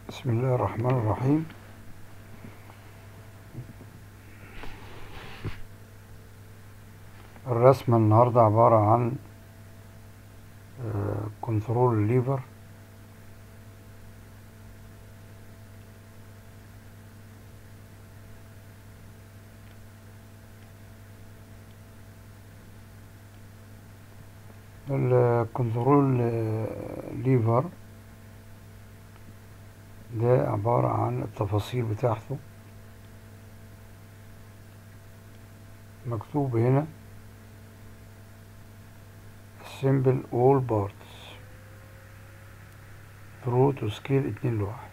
بسم الله الرحمن الرحيم الرسمة النهاردة عبارة عن كنترول ليفر الكنترول ليفر ده عبارة عن التفاصيل بتاعته مكتوب هنا assemble all parts through to scale اتنين لواحد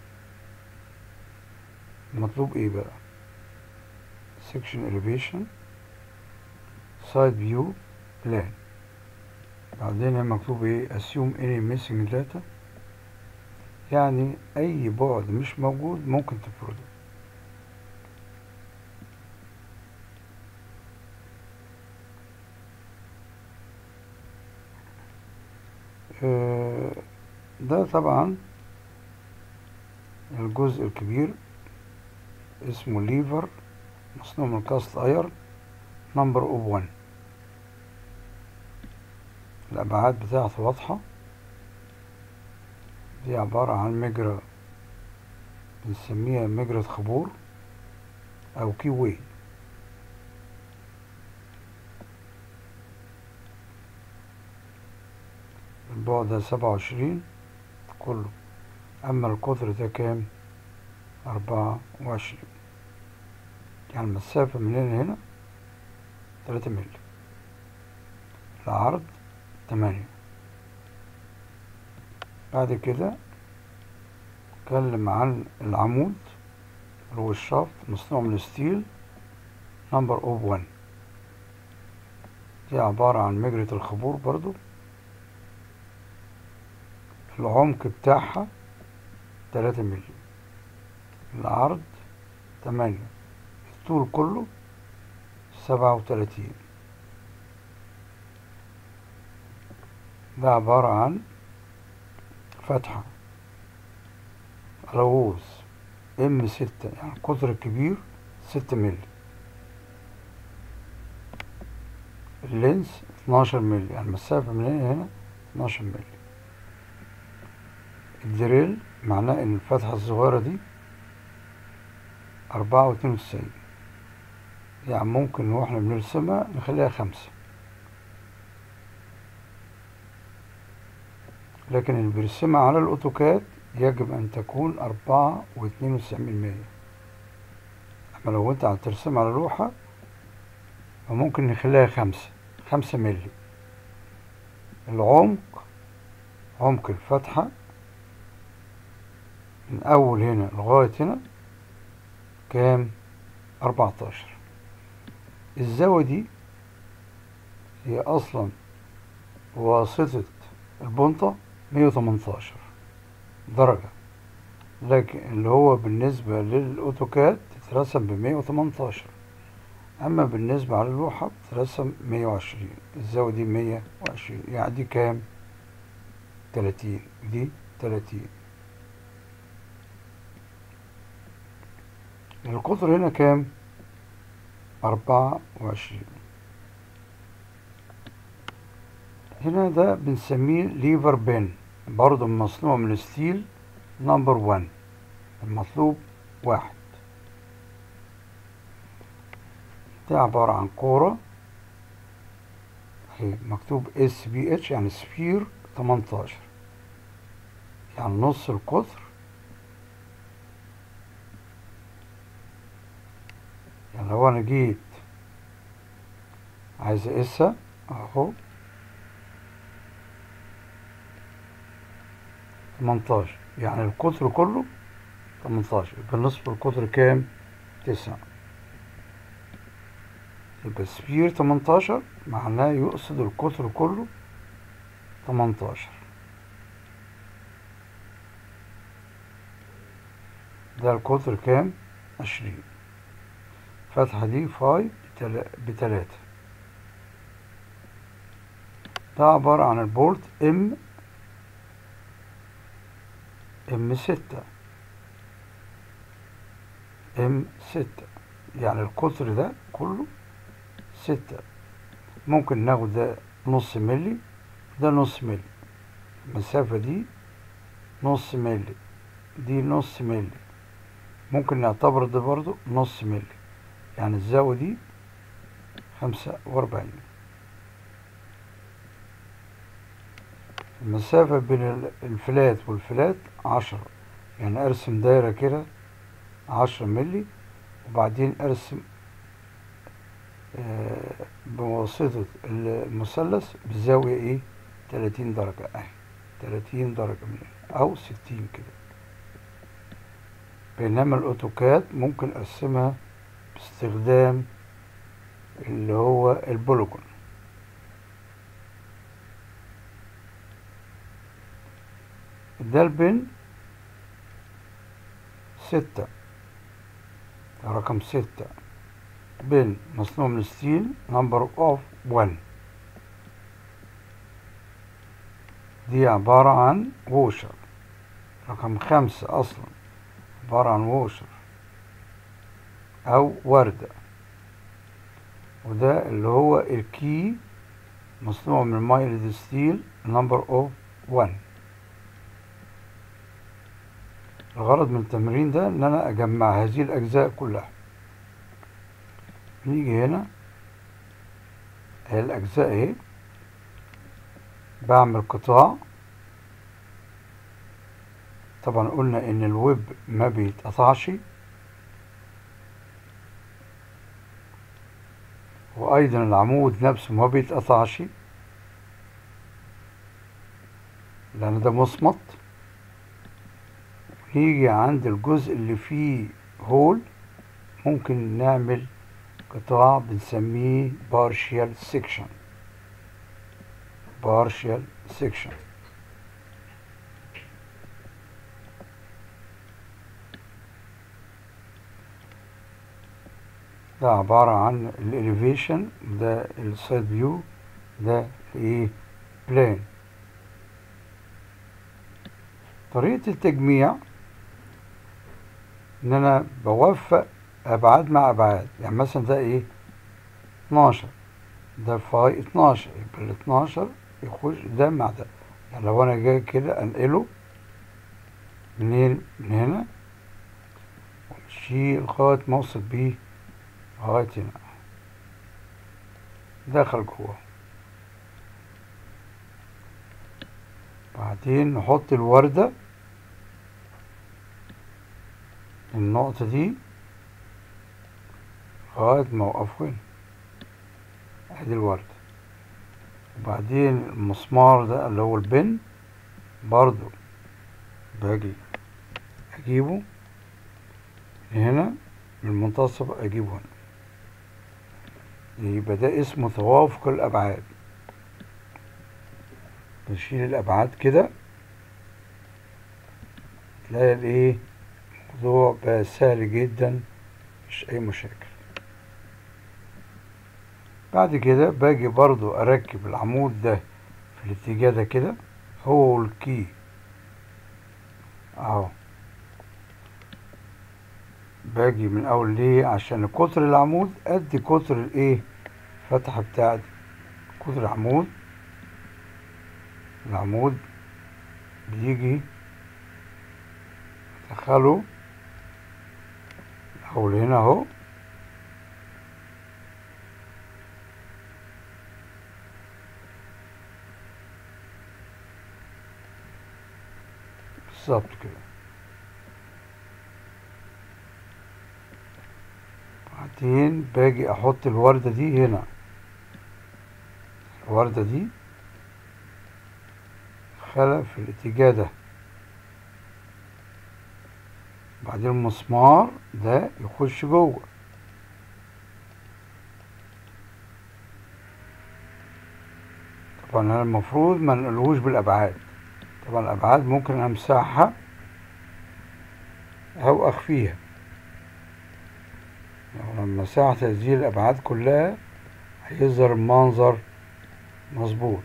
مطلوب ايه بقى section elevation side view plan بعدين هنا مكتوب ايه assume any missing data يعني اي بعد مش موجود ممكن تفرضه ده طبعا الجزء الكبير اسمه ليفر مصنوع من كاست اير نمبر اوف 1 الابعاد بتاعته واضحه دي عبارة عن مجرى بنسميها مجرى خبور أو كي واي البعد ده سبعة وعشرين كله أما القطر ده كام أربعة وعشرين يعني المسافة من هنا هنا تلاتة مللي العرض تمانية بعد كده اتكلم عن العمود اللي هو الشافت مصنوع من الستيل نمبر اوف 1 دي عبارة عن مجرة الخبور برضو العمق بتاعها تلاتة ملي العرض تمانية الطول كله سبعة وتلاتين ده عبارة عن فتحة رؤوس ام ستة يعني القطر الكبير ستة ملي اللينس اتناشر ملي يعني المسافة من هنا هنا اتناشر ملي الدريل معناه ان الفتحة الصغيرة دي أربعة واتنين وتسعين يعني ممكن واحنا بنرسمها نخليها خمسة لكن اللي بيرسمها على الأوتوكاد يجب أن تكون أربعة واتنين وتسعين بالمية أما لو أنت هترسمها على لوحة فممكن نخليها خمسة خمسة ملي العمق عمق الفتحة من أول هنا لغاية هنا كام أربعتاشر الزاوية دي هي أصلا واسطة البنطة مية وتمنتاشر درجة لكن اللي هو بالنسبة للأوتوكاد تترسم بمية وتمنتاشر أما بالنسبة على اللوحة بتترسم مية وعشرين الزاوية دي مية وعشرين يعني دي كام تلاتين دي تلاتين القطر هنا كام أربعة وعشرين هنا ده بنسميه ليفر بين برضه مصنوع من الستيل نمبر 1 المطلوب واحد ده عبارة عن كورة اهي مكتوب اس بي اتش يعني سفير 18 يعني نص القطر يعني لو انا جيت عايز اقيسها اهو 18 يعني القطر كله 18 يبقى نصف القطر كام؟ 9 يبقى سفير 18 معناه يقصد القطر كله 18 ده القطر كام؟ 20 الفتحة دي فاي بتلاتة ده عبارة عن البورت ام ام ستة ام ستة يعني القطر ده كله ستة ممكن ناخد ده نص ملي ده نص ملي المسافة دي نص ملي دي نص ملي ممكن نعتبر ده برضو نص ملي يعني الزاوية دي خمسة وأربعين المسافة بين الفلات والفلات عشرة يعني أرسم دايرة كده عشرة ملي وبعدين أرسم آه، بواسطة المثلث بزاوية إيه تلاتين درجة أهي تلاتين درجة من هنا أو ستين كده بينما الأوتوكاد ممكن أقسمها باستخدام اللي هو البوليجون ده البن ستة رقم ستة بن مصنوع من ستيل نمبر اوف 1 دي عبارة عن ووشر رقم خمسة أصلا عبارة عن ووشر أو وردة وده اللي هو الكي مصنوع من مايلد ستيل نمبر اوف 1 الغرض من التمرين ده ان انا اجمع هذه الاجزاء كلها نيجي هنا اهي الاجزاء اهي بعمل قطاع طبعا قلنا ان الويب ما بيتقطعش وايضا العمود نفسه ما بيتقطعش لان ده مصمت نيجي عند الجزء اللي فيه هول ممكن نعمل قطاع بنسميه partial section partial section ده عبارة عن الاليفيشن ده السايد فيو ده ايه بلان طريقة التجميع ان انا بوفق ابعاد مع ابعاد يعني مثلا ده ايه 12 ده فاي 12 يبقى ال 12 يخش ده مع ده يعني لو انا جاي كده انقله منين من هنا وامشي لغاية ما اوصل بيه لغاية هنا دخل جوه بعدين نحط الوردة النقطة دي لغاية ما اوقف هنا ادي الوردة وبعدين المسمار ده اللي هو البن برضو باجي اجيبه من هنا من المنتصف اجيبه هنا يبقى ده اسمه توافق الابعاد نشيل الابعاد كده تلاقي الايه الموضوع بقى سهل جدا مش اي مشاكل بعد كده باجي برضو اركب العمود ده في الاتجاه ده كده هو الكي اهو باجي من اول ليه عشان قطر العمود قد قطر الايه الفتحة بتاعت قطر العمود العمود بيجي ادخله اول هنا اهو بالظبط كده بعدين باجي احط الوردة دي هنا الوردة دي خلق في الاتجاه ده بعدين المسمار ده يخش جوه طبعا انا المفروض ما نقلهوش بالابعاد طبعا الابعاد ممكن امسحها او اخفيها لو لما مسحت هذه الابعاد كلها هيظهر المنظر مظبوط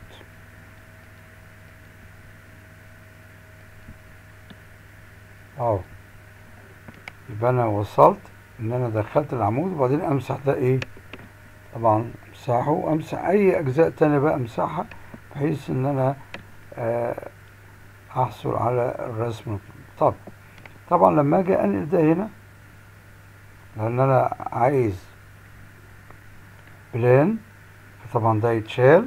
اهو يبقى انا وصلت ان انا دخلت العمود وبعدين امسح ده ايه طبعا امسحه وامسح اي اجزاء تانية بقى امسحها بحيث ان انا آه احصل على الرسم طب طبعا لما اجي انقل ده هنا لان انا عايز بلان فطبعا ده يتشال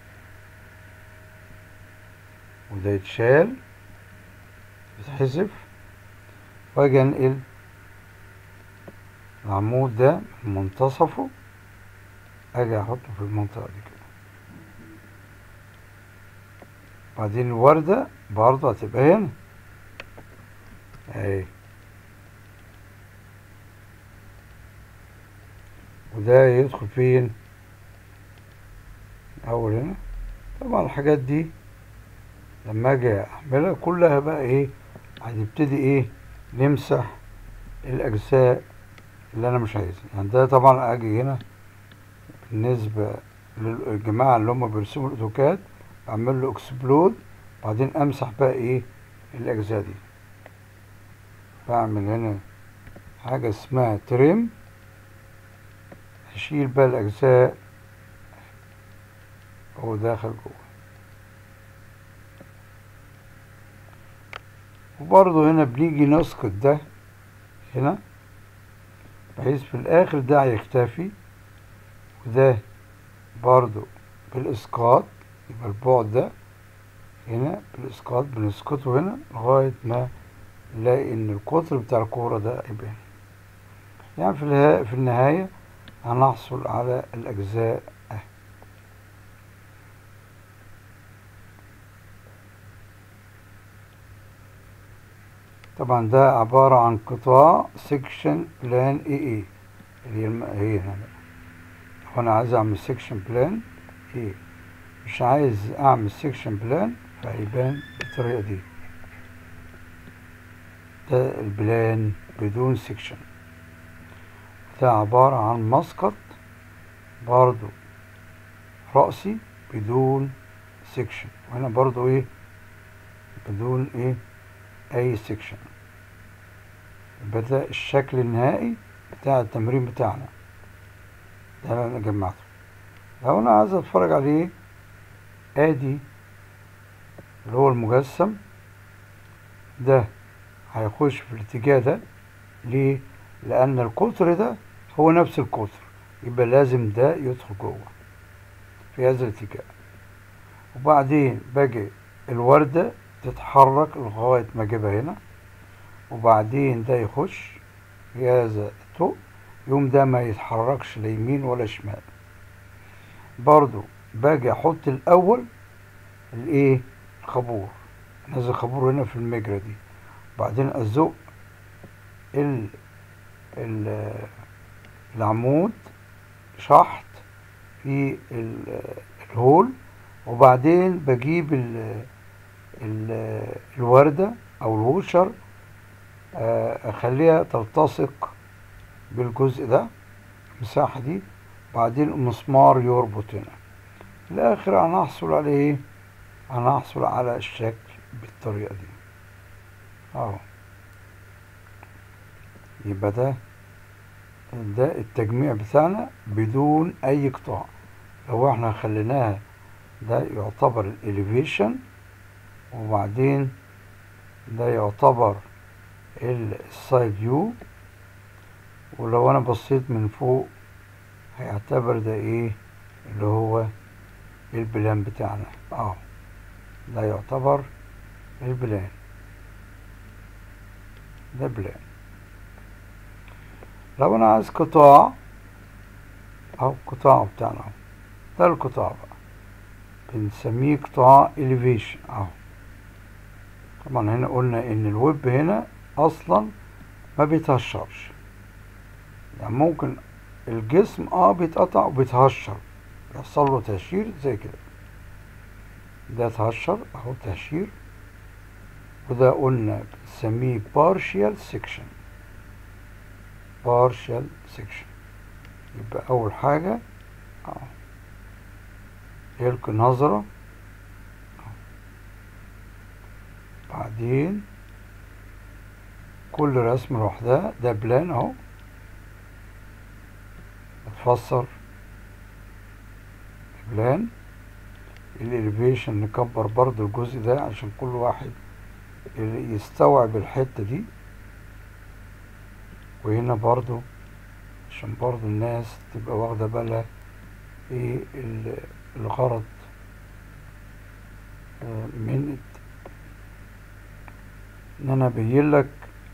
وده يتشال يتحذف واجي انقل العمود ده من منتصفه اجي احطه في المنطقة دي كده بعدين الوردة برضه هتبقى هنا اهي وده يدخل فين اول هنا طبعا الحاجات دي لما اجي اعملها كلها بقى ايه هنبتدي ايه نمسح الاجزاء اللي انا مش عايزها يعني ده طبعا اجي هنا بالنسبة للجماعة اللي هم بيرسموا الاوتوكاد اعمل له اكسبلود بعدين امسح بقى ايه الاجزاء دي بعمل هنا حاجة اسمها تريم اشيل بقى الاجزاء هو داخل جوه وبرضه هنا بنيجي نسقط ده هنا بحيث في الاخر ده هيختفي وده برضه بالاسقاط يبقى البعد ده هنا بالاسقاط بنسقطه هنا لغاية ما نلاقي ان القطر بتاع الكورة ده يبقى هنا يعني في, في النهاية هنحصل على الاجزاء اهي طبعا ده عبارة عن قطاع سيكشن بلان اي اي اللي هي الم... هي هنا لو انا عايز اعمل سيكشن بلان اي مش عايز اعمل سيكشن بلان فهيبان بالطريقة دي ده البلان بدون سيكشن ده عبارة عن مسقط برضو رأسي بدون سيكشن وهنا برضو ايه بدون ايه اي سيكشن يبقى ده الشكل النهائي بتاع التمرين بتاعنا ده اللي انا جمعته لو انا عايز اتفرج عليه ادي اللي هو المجسم ده هيخش في الاتجاه ده ليه لان القطر ده هو نفس القطر يبقى لازم ده يدخل جوه في هذا الاتجاه وبعدين باجي الوردة تتحرك لغاية ما اجيبها هنا وبعدين ده يخش في هذا الطوق يوم ده ما يتحركش لا يمين ولا شمال برضو باجي احط الاول الايه الخابور نازل خابور هنا في المجرى دي بعدين ازق ال ال العمود شحط في الهول وبعدين بجيب ال ال الوردة او الوشر اخليها تلتصق بالجزء ده المساحة دي بعدين المسمار يربط هنا في الاخر هنحصل على ايه هنحصل على الشكل بالطريقة دي اهو يبقى ده ده التجميع بتاعنا بدون اي قطاع لو احنا خليناها ده يعتبر الاليفيشن وبعدين ده يعتبر السايد فيو ولو انا بصيت من فوق هيعتبر ده ايه اللي هو البلان بتاعنا اهو ده يعتبر البلان ده بلان لو انا عايز قطاع اهو القطاع بتاعنا اهو ده القطاع بقى بنسميه قطاع elevation اهو طبعا هنا قلنا ان الويب هنا اصلا ما بيتهشرش يعني ممكن الجسم اه بيتقطع وبيتهشر يحصل له تهشير زي كده ده تهشر اهو تهشير وده قلنا بنسميه partial section partial section يبقى اول حاجة اه يلقي نظرة بعدين كل رسم لوحدها ده بلان اهو نفسر البلان الاليفيشن نكبر برضو الجزء ده عشان كل واحد يستوعب الحتة دي وهنا برضو عشان برضو الناس تبقى واخدة بالها ايه الغرض من ان انا ابين لك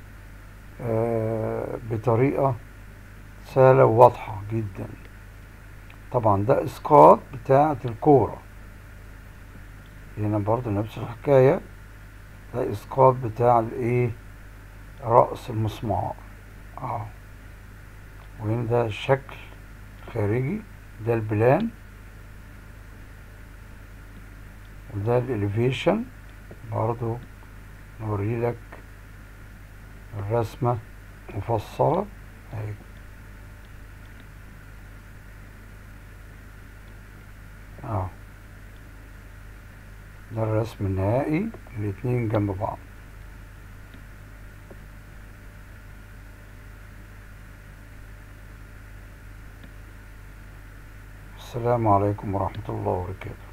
بطريقة سهلة وواضحة جدا طبعا ده اسقاط بتاعة الكورة هنا برضو نفس الحكاية ده اسقاط بتاع الايه رأس المسمار اه وهنا ده الشكل خارجي ده البلان وده الاليفيشن برضو نوري لك الرسمة مفصلة اهي اه ده الرسم النهائي الاتنين جنب بعض السلام عليكم ورحمة الله وبركاته